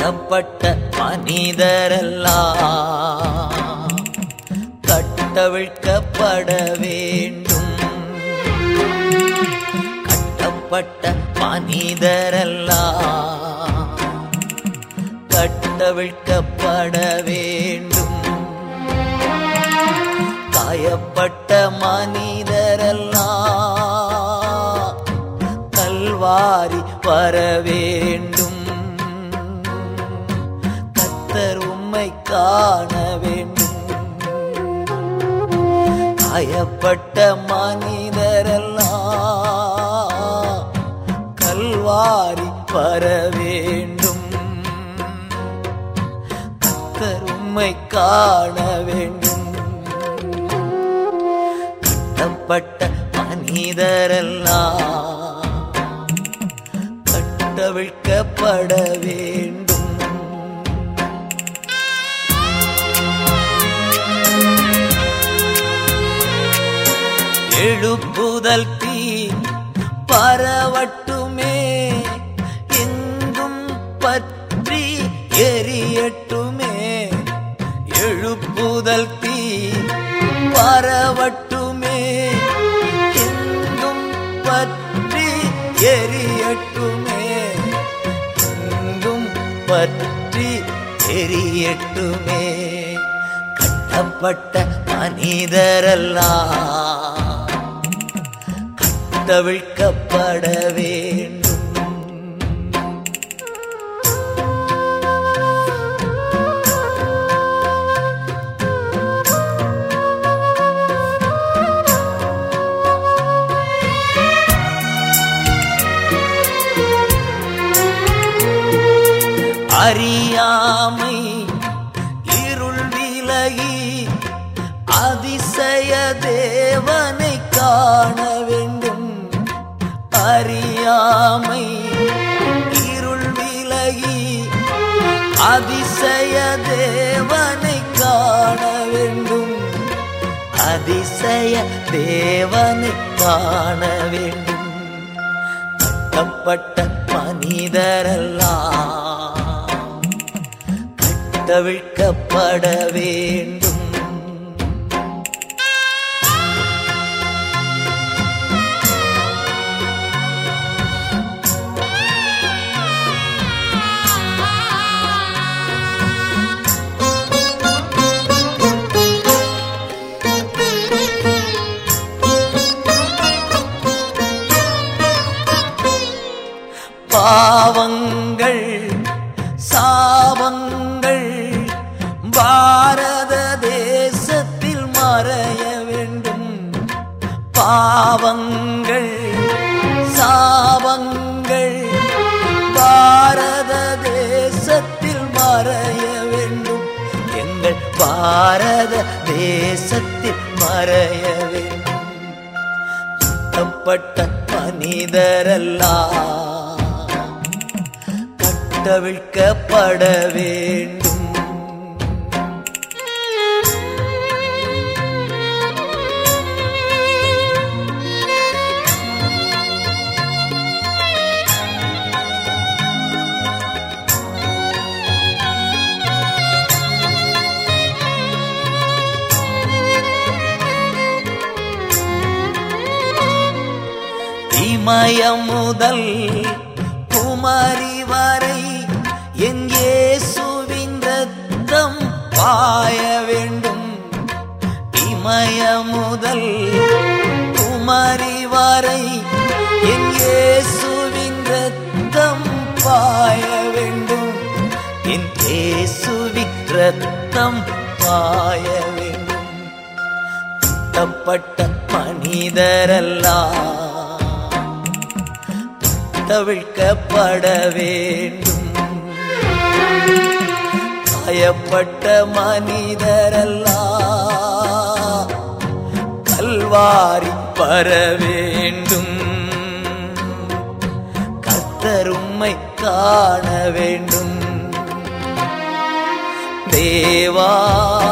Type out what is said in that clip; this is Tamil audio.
கட்டப்பட்ட மனிதரெல்லாம் கட்டவிழ்க்கப்பட வேண்டும் கட்டப்பட்ட மனிதரெல்லாம் கட்டவிழ்க்கப்பட வேண்டும் காயப்பட்ட மனிதரெல்லாம் கல்வாரி வர வேண்டும் கத்தர் உம்மை காண வேண்டும் காயப்பட்ட மனிதரெல்லாம் கல்வாரி வர வேண்டும் கத்தர் உம்மை காண வேண்டும் கட்டப்பட்ட மனிதரெல்லாம் கட்டவிழ்க்கப்பட வேண்டும் எழுப்புதல் தீ பரவட்டுமே எங்கும் பற்றி எரியட்டுமே எழுப்புதல் தீ பரவட்டுமே எங்கும் பற்றி எரியட்டுமே எங்கும் பற்றி எரியட்டுமே கட்டப்பட்ட மனிதரெல்லாம் கட்டவிழ்க்கப்பட வேண்டும் அறியாமை இருள் விலகி அதிசய தேவனை காண வேண்டும் அறியாமை இருள் விலகி அதிசய தேவனை காண வேண்டும் அதிசய தேவனை காண வேண்டும் கட்டப்பட்ட மனிதரெல்லாம் கட்டவிழ்க்கப்பட வேண்டும் பாவங்கள் சாபங்கள் பாரத தேசத்தில் மறைய வேண்டும் பாவங்கள் சாபங்கள் பாரத தேசத்தில் மறைய வேண்டும் எங்கள் பாரத தேசத்தில் மறைய வேண்டும் கட்டப்பட்ட மனிதரெல்லாம் கட்டவிழ்க்கப்பட வேண்டும் இமயம் முதல் குமரி வரை என் இயேசுவின் ரத்தம் பாய வேண்டும் இமயம் முதல் குமரி வரை என் இயேசுவின் ரத்தம் பாய வேண்டும் என் இயேசுவின் ரத்தம் பாய வேண்டும் கட்டப்பட்ட மனிதரெல்லாம் தவிழ்க்கப்பட வேண்டும் காயப்பட்ட மனிதரெல்லாம் கல்வாரி வர வேண்டும் கத்தரும்மை காண வேண்டும் தேவா